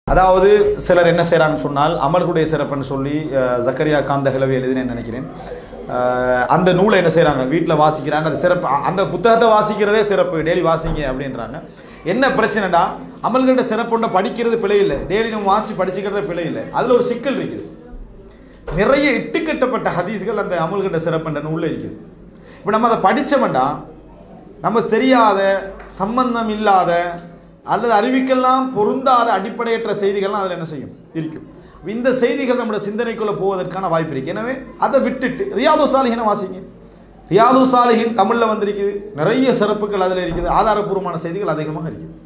அதாவது சிலர் என்ன செய்கிறாங்கன்னு சொன்னால் அமல்குடைய சிறப்புன்னு சொல்லி அஹ், ஜக்கரியா காந்த கிழவி எழுதினேன்னு நினைக்கிறேன் அஹ், அந்த நூலை என்ன செய்கிறாங்க வீட்டில் வாசிக்கிறாங்க அது சிறப்பு அ- அந்த புத்தகத்தை வாசிக்கிறதே சிறப்பு டெய்லி வாசிங்க அப்படின்றாங்க என்ன பிரச்சனைடா அமல்கிட்ட சிறப்புண்ட படிக்கிறது பிழை இல்லை டெய்லி நம்ம வாசித்து படிச்சுக்கிறது பிழை இல்லை அதில் ஒரு சிக்கல் இருக்குது நிறைய இட்டுக்கட்டப்பட்ட ஹதீஸ்கள் அந்த அமல்கிட்ட சிறப்புன்ற நூலில் இருக்குது இப்போ நம்ம அதை படித்தோம்டா நம்ம தெரியாத சம்பந்தம் இல்லாத அல்லது அறிவிக்கெல்லாம் பொருந்தாத அடிப்படையற்ற செய்திகள்லாம் அதில் என்ன செய்யும் இருக்கும் அப்ப இந்த செய்திகள் நம்மளோட சிந்தனைக்குள்ளே போவதற்கான வாய்ப்பு இருக்குது எனவே அதை விட்டுட்டு ரியாது சாலிஹினை வாசிங்க ரியாது சாலிஹின் தமிழில் வந்திருக்குது நிறைய சிறப்புகள் அதில் இருக்குது ஆதாரபூர்வமான செய்திகள் அதிகமாக இருக்குது